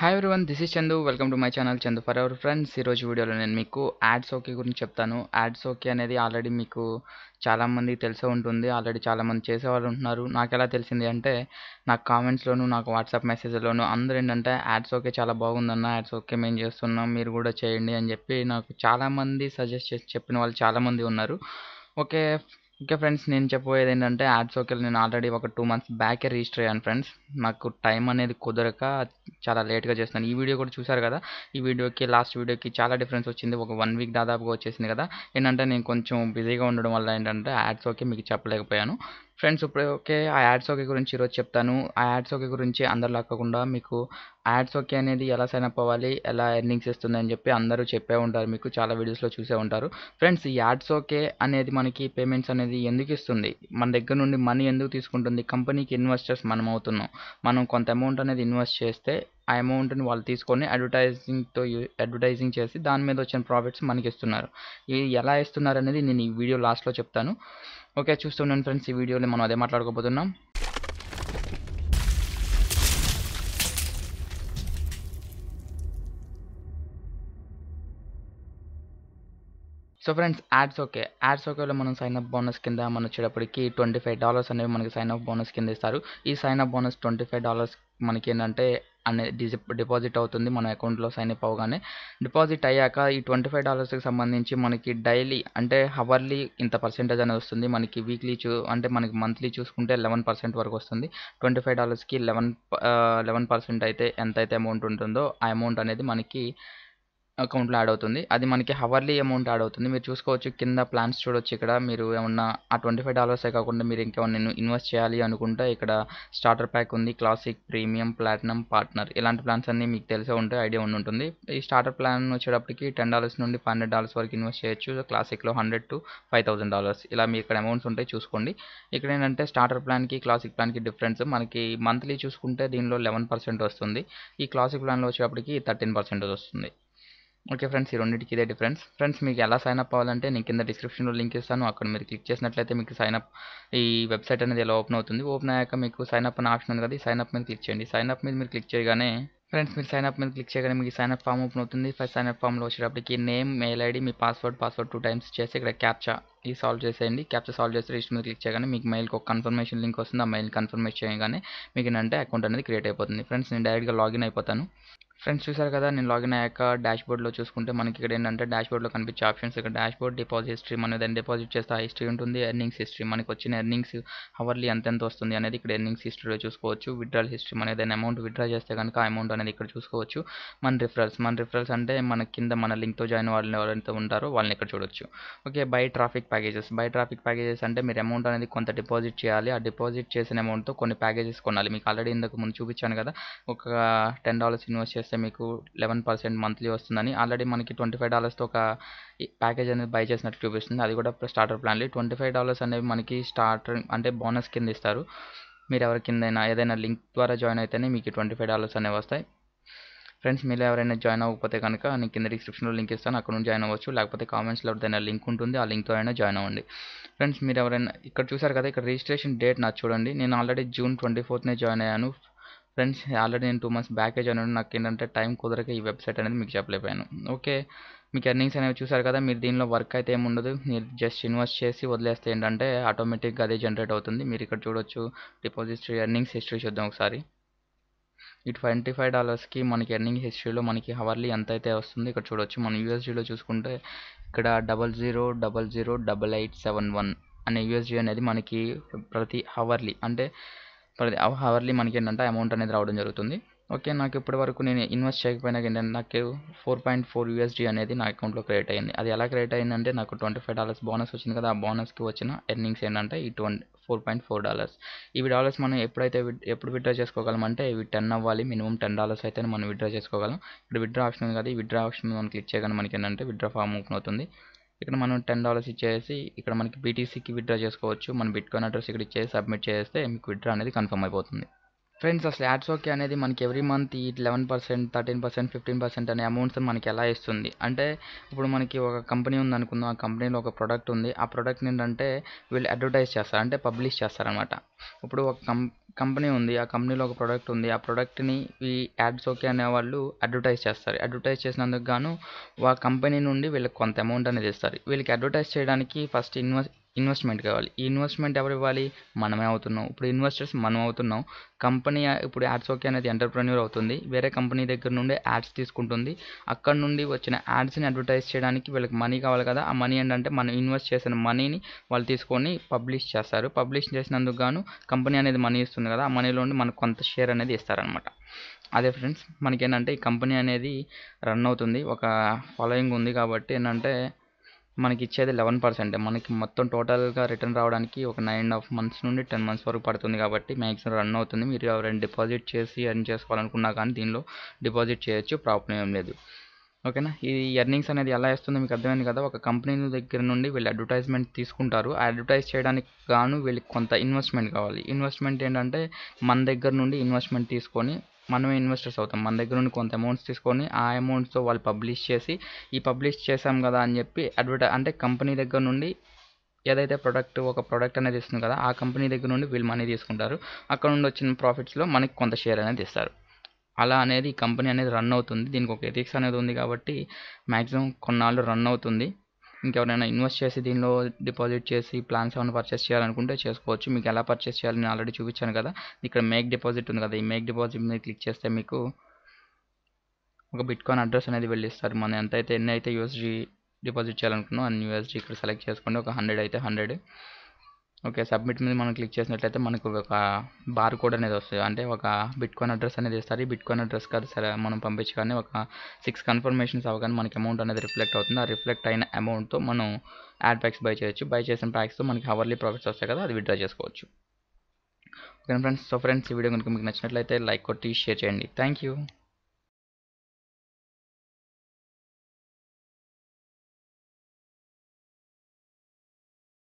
hi everyone this is Chandu welcome to my channel Chandu for our friends ఈరోజు వీడియోలో నేను మీకు యాడ్స్ ఓకే గురించి చెప్తాను యాడ్స్ ఓకే అనేది ఆల్రెడీ మీకు చాలామందికి తెలిసే ఉంటుంది ఆల్రెడీ చాలామంది చేసేవాళ్ళు ఉంటున్నారు నాకు ఎలా తెలిసింది అంటే నాకు కామెంట్స్లోను నాకు వాట్సాప్ మెసేజ్లోను అందరూ ఏంటంటే యాడ్స్ ఓకే చాలా బాగుందన్న యాడ్స్ ఓకే మేము చేస్తున్నాం మీరు కూడా చేయండి అని చెప్పి నాకు చాలామంది సజెస్ట్ చేసి చెప్పిన వాళ్ళు చాలామంది ఉన్నారు ఓకే ఓకే ఫ్రెండ్స్ నేను చెప్పబోయేది ఏంటంటే యాడ్స్ ఓకే నేను ఆల్రెడీ ఒక టూ మంత్స్ బ్యాకే రిజిస్టర్ అయ్యాను ఫ్రెండ్స్ నాకు టైం అనేది కుదరక చాలా లేట్గా చేస్తున్నాను ఈ వీడియో కూడా చూసారు కదా ఈ వీడియోకి లాస్ట్ వీడియోకి చాలా డిఫరెన్స్ వచ్చింది ఒక వన్ వీక్ దాదాపుగా వచ్చేసింది కదా ఏంటంటే నేను కొంచెం బిజీగా ఉండడం వల్ల ఏంటంటే యాడ్స్ ఓకే మీకు చెప్పలేకపోయాను ఫ్రెండ్స్ ఇప్పుడు ఓకే ఆ యాడ్స్ ఓకే గురించి ఈరోజు చెప్తాను ఆ యాడ్స్ ఓకే గురించి అందరిలా కాకుండా మీకు యాడ్స్ ఓకే అనేది ఎలా సైన్ అప్ అవ్వాలి ఎలా ఎర్నింగ్స్ ఇస్తుంది అని చెప్పి అందరూ చెప్పే ఉంటారు మీకు చాలా వీడియోస్లో చూసే ఉంటారు ఫ్రెండ్స్ ఈ యాడ్స్ ఓకే అనేది మనకి పేమెంట్స్ అనేది ఎందుకు ఇస్తుంది మన దగ్గర నుండి మనీ ఎందుకు తీసుకుంటుంది కంపెనీకి ఇన్వెస్టర్స్ మనం అవుతున్నాం మనం కొంత అమౌంట్ అనేది ఇన్వెస్ట్ చేస్తే ఆ అమౌంట్ని వాళ్ళు తీసుకొని అడ్వర్టైజింగ్తో అడ్వర్టైజింగ్ చేసి దాని మీద వచ్చిన ప్రాఫిట్స్ మనకి ఇస్తున్నారు ఇది ఎలా ఇస్తున్నారు అనేది నేను ఈ వీడియో లాస్ట్లో చెప్తాను ఓకే చూస్తున్నాను ఫ్రెండ్స్ ఈ వీడియోలో మనం అదే మాట్లాడుకోబోతున్నాం so friends ads okay ads ఓకేలో మనం సైన్ అప్ బోనస్ కింద మనం వచ్చేటప్పటికి ట్వంటీ ఫైవ్ డాలర్స్ అనేవి మనకి సైన్ అప్ బోనస్ కింద ఇస్తారు ఈ sign up bonus twenty five dollars మనకి ఏంటంటే అనే డిపాజిట్ అవుతుంది మన అకౌంట్లో సైన్ అప్ అవగానే డిపాజిట్ అయ్యాక ఈ ట్వంటీ ఫైవ్ డాలర్స్కి సంబంధించి మనకి డైలీ అంటే హవర్లీ ఇంత పర్సెంటేజ్ అనేది వస్తుంది మనకి వీక్లీ చూ అంటే మనకి మంత్లీ చూసుకుంటే లెవెన్ పర్సెంట్ వరకు వస్తుంది ట్వంటీ ఫైవ్ డాలర్స్కి లెవెన్ లెవెన్ పర్సెంట్ అయితే ఎంత అయితే అమౌంట్ ఉంటుందో ఆ అమౌంట్ అనేది మనకి అకౌంట్లో యాడ్ అవుతుంది అది మనకి హవర్లీ అమౌంట్ యాడ్ అవుతుంది మీరు చూసుకోవచ్చు కింద ప్లాన్స్ చూడొచ్చు ఇక్కడ మీరు ఏమన్నా ఆ ట్వంటీ ఫైవ్ డాలర్సే కాకుండా మీరు ఇంకేమన్నా ఇన్వెస్ట్ చేయాలి అనుకుంటే ఇక్కడ స్టార్టర్ ప్యాక్ ఉంది క్లాసిక్ ప్రీమియం ప్లాటినం పార్ట్నర్ ఇలాంటి ప్లాన్స్ అన్నీ మీకు తెలిసే ఉంటే ఐడియా ఉండి ఉంటుంది ఈ స్టార్టర్ ప్లాన్ వచ్చేటప్పటికి టెన్ డాలర్స్ నుండి ఫైవ్ హండ్రెడ్ డాలర్స్ వరకు ఇన్వెస్ట్ చేయొచ్చు క్లాసిక్లో hundred to five thousand dollars ఇలా మీ ఇక్కడ అమౌంట్స్ ఉంటాయి చూసుకోండి ఇక్కడ ఏంటంటే స్టార్టర్ ప్లాన్కి క్లాసిక్ ప్లాన్కి డిఫరెన్స్ మనకి మంత్లీ చూసుకుంటే దీనిలో లెవెన్ పర్సెంట్ వస్తుంది ఈ క్లాసిక్ ప్లాన్లో వచ్చేటప్పటికి థర్టీన్ పర్సెంటేజ్ వస్తుంది ఓకే ఫ్రెండ్స్ ఈ రెండింటికి ఇదే డిఫరెన్స్ ఫ్రెండ్స్ మీకు ఎలా సైన్ అప్ అవ్వాలంటే నేను కింద డిస్క్రిప్షన్లో లింక్ ఇస్తాను అక్కడ మీరు క్లిక్ చేసినట్లయితే మీకు సైన్ అప్ ఈ వెబ్సైట్ అనేది ఎలా ఓపెన్ అవుతుంది ఓపెన్ అయ్యాక మీకు సైన్ అప్ అనే ఆప్షన్ ఉంది కదా ఈ సైన్ అప్ మీద క్లిక్ చేయండి సైన్ అప్ మీద మీరు క్లిక్ చేయగానే ఫ్రెండ్స్ మీరు సైన్ అప్ మీద క్లిక్ చేయగానే మీకు సైన్ అప్ ఫామ్ ఓపెన్ అవుతుంది ఫస్ట్ సైన్ అప్ ఫామ్లో వచ్చేటప్పటికి నేమ్ మెయిల్ ఐడి మీ పాస్వర్డ్ పాస్వర్డ్ టూ టైమ్స్ చేసి ఇక్కడ క్యాప్చా ఈ సాల్వ్ చేసేయండి క్యాప్చా సాల్వ్ చేసి రిజిస్టర్ మీద క్లిక్ చేయగానే మీకు మెయిల్కి ఒక కన్ఫర్మేషన్ లింక్ వస్తుంది ఆ మెయిల్ కన్ఫర్మేషన్ చేయగానే మీకు ఏంటంటే అకౌంట్ అనేది క్రియేట్ అయిపోతుంది ఫ్రెండ్స్ నేను డైరెక్ట్గా లాగిన్ అయిపోతాను ఫ్రెండ్స్ చూసారు కదా నేను లాగిన్ అయ్యాక డాష్ బోర్డ్లో చూసుకుంటే మనకి ఇక్కడ ఏంటంటే డాష్ బోర్డ్లో కనిపించే ఆప్షన్స్ ఇక్కడ డాష్ బోర్డ్ డిపాజిట్ హిస్టరీ మన దాన్ని డిపాజిట్ చేస్తే ఆ హిస్టరీ ఉంటుంది ఎర్నింగ్స్ హిస్టరీ మనకి వచ్చిన ఎర్నింగ్స్ హవర్లీ ఎంత ఎంత వస్తుంది అనేది ఇక్కడ ఎర్నింగ్స్ హిస్టరీలో చూసుకోవచ్చు విత్డ్రాల్ హిస్టరీ మన ఏదైనా అమౌంట్ విత్డ్రా చేస్తే కనుక ఆ అమౌంట్ అనేది ఇక్కడ చూసుకోవచ్చు మన రిఫరల్స్ మన రిఫరల్స్ అంటే మన కింద మన లింక్తో జాయిన్ వాళ్ళు ఎవరైతే ఉంటారో వాళ్ళని ఇక్కడ చూడొచ్చు okay buy traffic packages buy traffic packages అంటే మీరు అమౌంట్ అనేది కొంత డిపాజిట్ చేయాలి ఆ డిపాజిట్ చేసిన అమౌంట్తో కొన్ని ప్యాకేజెస్ కొనాలి మీకు ఆల్రెడీ ఇంతకు ముందు చూపించాను కదా ఒక టెన్ డాలర్స్ ఇన్వెస్ట్ చేస్తే మీకు లెవెన్ పర్సెంట్ మంత్లీ వస్తుందని ఆల్రెడీ మనకి ట్వంటీ ఫైవ్ డాలర్స్తో ఒక ప్యాకేజ్ అనేది బై చేసినట్టు చూపిస్తుంది అది కూడా స్టార్టర్ ప్లాన్లీ ట్వంటీ ఫైవ్ డాలర్స్ అనేవి మనకి స్టార్టర్ అంటే బోనస్ కింద ఇస్తారు మీరు ఎవరి కిందైనా ఏదైనా లింక్ ద్వారా జాయిన్ అయితేనే మీకు ట్వంటీ ఫైవ్ డాలర్స్ అనేవి వస్తాయి ఫ్రెండ్స్ మీరు ఎవరైనా జాయిన్ అవ్వకపోతే కనుక నేను కింద డిస్క్రిప్షన్లో లింక్ ఇస్తాను అక్కడ నుంచి జాయిన్ అవ్వచ్చు లేకపోతే కామెంట్స్లో ఏదైనా లింక్ ఉంటుంది ఆ లింక్తో అయినా జాయిన్ అవ్వండి ఫ్రెండ్స్ మీరు ఎవరైనా ఇక్కడ చూసారు కదా ఇక్కడ రిజిస్ట్రేషన్ డేట్ నాకు చూడండి నేను ఆల్రెడీ జూన్ ట్వంటీ ఫోర్త్నే జాయిన్ అయ్యాను ఫ్రెండ్స్ ఆల్రెడీ నేను టూ మంత్స్ బ్యాకే జాయిన్ అయ్యాను నాకు ఏంటంటే టైం కుదరక ఈ వెబ్సైట్ అనేది మీకు చెప్పలేకపోయాను ఓకే మీకు ఎర్నింగ్స్ అనేవి చూసారు కదా మీరు దీనిలో వర్క్ అయితే ఏమి ఉండదు మీరు జస్ట్ ఇన్వెస్ట్ చేసి వదిలేస్తే ఏంటంటే ఆటోమేటిక్గా అదే జనరేట్ అవుతుంది మీరు ఇక్కడ చూడొచ్చు డిపాజిట్ ఎర్నింగ్స్ హిస్టరీ చూద్దాం ఒకసారి ఈ ట్వంటీ ఫైవ్ డాలర్స్కి మనకి ఎర్నింగ్ హిస్టరీలో మనకి హవర్లీ ఎంత అయితే వస్తుంది ఇక్కడ చూడొచ్చు మనం యూఎస్డీలో చూసుకుంటే ఇక్కడ double zero double zero double eight seven one అనే యూఎస్డీ అనేది మనకి ప్రతి హవర్లీ అంటే ప్రతి హవర్లీ మనకి ఏంటంటే అమౌంట్ అనేది రావడం జరుగుతుంది ఓకే నాకు ఇప్పటి వరకు నేను ఇన్వెస్ట్ చేయకపోయినా ఏంటంటే నాకు ఫోర్ పాయింట్ ఫోర్ యూఎస్డీ అనేది నా అకౌంట్లో క్రియేట్ అయ్యింది అది ఎలా క్రియేట్ అయిందంటే నాకు ట్వంటీ ఫైవ్ డాలర్స్ బోనస్ వచ్చింది కదా ఆ బోనస్కి వచ్చిన ఎర్నింగ్స్ ఏంటంటే ఈ twenty four point four dollars ఇవి డాలర్స్ మనం ఎప్పుడైతే ఎప్పుడు విత్డ్రా చేసుకోగలం అంటే ఇవి టెన్ అవ్వాలి మినిమం టెన్ డాలర్స్ అయితే మనం విత్డ్రా చేసుకోగలం ఇక్కడ విత్డ్రా ఆప్షన్ ఉంది కదా ఈ విత్డ్రా ఆప్షన్ మనం క్లిక్ చేయగానే మనకి ఏంటంటే విత్డ్రా ఫామ్ ఓపెన్ అవుతుంది ఇక్కడ మనం టెన్ డాలర్స్ ఇచ్చేసి ఇక్కడ మనకి బీటీసీకి విత్డ్రా చేసుకోవచ్చు మన బిట్కాయిన్ అడ్రస్ ఇక్కడ ఇచ్చేసి సబ్మిట్ చేస్తే మీకు విత్డ్రా అనేది కన్ఫర్మ్ అయిపోతుంది ఫ్రెండ్స్ అసలు యాడ్స్ ఓకే అనేది మనకి ఎవ్రీ మంత్ ఈ eleven percent thirteen percent fifteen percent అనే అమౌంట్స్ మనకి ఎలా ఇస్తుంది అంటే ఇప్పుడు మనకి ఒక కంపెనీ ఉంది అనుకుందాం ఆ కంపెనీలో ఒక ప్రోడక్ట్ ఉంది ఆ ప్రోడక్ట్ ఏంటంటే వీళ్ళు అడ్వర్టైజ్ చేస్తారు అంటే పబ్లిష్ చేస్తారనమాట ఇప్పుడు ఒక కం కంపెనీ ఉంది ఆ కంపెనీలో ఒక ప్రోడక్ట్ ఉంది ఆ ప్రోడక్ట్ని ఈ యాడ్స్ ఓకే అనే వాళ్ళు అడ్వర్టైజ్ చేస్తారు అడ్వర్టైజ్ చేసినందుకు గాను ఆ కంపెనీ నుండి వీళ్ళకి కొంత అమౌంట్ అనేది ఇస్తారు వీళ్ళకి అడ్వర్టైజ్ చేయడానికి ఫస్ట్ ఇన్వెస్ట్ ఇన్వెస్ట్మెంట్ కావాలి ఈ ఇన్వెస్ట్మెంట్ ఎవరు ఇవ్వాలి మనమే అవుతున్నాం ఇప్పుడు ఇన్వెస్టర్స్ మనం అవుతున్నాం కంపెనీ ఇప్పుడు యాడ్స్ ఓకే అనేది ఎంటర్ప్రెన్యూర్ అవుతుంది వేరే కంపెనీ దగ్గర నుండి యాడ్స్ తీసుకుంటుంది అక్కడ నుండి వచ్చిన యాడ్స్ని అడ్వర్టైజ్ చేయడానికి వీళ్ళకి మనీ కావాలి కదా ఆ మనీ ఏంటంటే మనం ఇన్వెస్ట్ చేసిన మనీని వాళ్ళు తీసుకొని పబ్లిష్ చేస్తారు పబ్లిష్ చేసినందుకు గాను కంపెనీ అనేది మనీ ఇస్తుంది కదా ఆ మనీలో నుండి మనకు కొంత షేర్ అనేది ఇస్తారనమాట అదే ఫ్రెండ్స్ మనకేంటంటే ఈ కంపెనీ అనేది రన్ అవుతుంది ఒక ఫాలోయింగ్ ఉంది కాబట్టి ఏంటంటే మనకి ఇచ్చేది లెవెన్ పర్సెంట్ మనకి మొత్తం టోటల్గా రిటర్న్ రావడానికి ఒక నైన్ అండ్ హాఫ్ మంత్స్ నుండి టెన్ మంత్స్ వరకు పడుతుంది కాబట్టి మ్యాక్సిమం రన్ అవుతుంది మీరు ఎవరైనా డిపాజిట్ చేసి ఎర్న్ చేసుకోవాలనుకున్నా కానీ దీనిలో డిపాజిట్ చేయొచ్చు ప్రాబ్లం ఏం లేదు ఓకేనా ఈ ఎర్నింగ్స్ అనేది ఎలా ఇస్తుందో మీకు అర్థమైంది కదా ఒక కంపెనీ దగ్గర నుండి వీళ్ళు అడ్వర్టైజ్మెంట్ తీసుకుంటారు ఆ అడ్వర్టైజ్ చేయడానికి గాను వీళ్ళకి కొంత ఇన్వెస్ట్మెంట్ కావాలి ఇన్వెస్ట్మెంట్ ఏంటంటే మన దగ్గర నుండి ఇన్వెస్ట్మెంట్ తీసుకొని మనమే ఇన్వెస్టర్స్ అవుతాం మన దగ్గర నుండి కొంత అమౌంట్స్ తీసుకొని ఆ అమౌంట్స్తో వాళ్ళు పబ్లిష్ చేసి ఈ పబ్లిష్ చేసాం కదా అని చెప్పి అడ్వర్టై అంటే కంపెనీ దగ్గర నుండి ఏదైతే ప్రొడక్ట్ ఒక ప్రోడక్ట్ అనేది ఇస్తుంది కదా ఆ కంపెనీ దగ్గర నుండి వీళ్ళు మనీ తీసుకుంటారు అక్కడ నుండి వచ్చిన ప్రాఫిట్స్లో మనకి కొంత షేర్ అనేది ఇస్తారు అలా అనేది ఈ కంపెనీ అనేది రన్ అవుతుంది దీనికి ఒక ఎథిక్స్ అనేది ఉంది కాబట్టి మ్యాక్సిమం కొన్నాళ్ళు రన్ అవుతుంది ఇంకెవరైనా ఇన్వెస్ట్ చేసి దీనిలో డిపాజిట్ చేసి ప్లాన్స్ ఏమైనా పర్చేస్ చేయాలనుకుంటే చేసుకోవచ్చు మీకు ఎలా పర్చేస్ చేయాలి నేను ఆల్రెడీ చూపించాను కదా ఇక్కడ మేక్ డిపాజిట్ ఉంది కదా ఈ మేక్ డిపాజిట్ మీద క్లిక్ చేస్తే మీకు ఒక బిట్కాయిన్ అడ్రస్ అనేది వెళ్ళిస్తారు మనం ఎంత అయితే ఎన్ని అయితే యూఎస్జీ డిపాజిట్ చేయాలనుకున్నాం అన్ని యూఎస్జీ ఇక్కడ సెలెక్ట్ చేసుకోండి ఒక హండ్రెడ్ అయితే హండ్రెడ్ ఓకే సబ్మిట్ మీద మనం క్లిక్ చేసినట్లయితే మనకు ఒక బార్ కోడ్ అనేది వస్తుంది అంటే ఒక బిట్కాయిన్ అడ్రస్ అనేది ఇస్తారు ఈ బిట్కాయిన్ అడ్రస్ కాదు సరే మనం పంపించగానే ఒక సిక్స్ కన్ఫర్మేషన్స్ అవ్వగానే మనకి అమౌంట్ అనేది రిఫ్లెక్ట్ అవుతుంది ఆ రిఫ్లెక్ట్ అయిన అమౌంట్తో మనం యాడ్ ప్యాక్స్ బై చేయొచ్చు బై చేసిన ప్యాక్స్తో మనకి హవర్లీ ప్రాఫిట్స్ వస్తాయి కదా అది విత్డ్రా చేసుకోవచ్చు ఓకే ఫ్రెండ్స్ సో ఫ్రెండ్స్ ఈ వీడియో కనుక మీకు నచ్చినట్లయితే లైక్ కొట్టి షేర్ చేయండి థ్యాంక్ యూ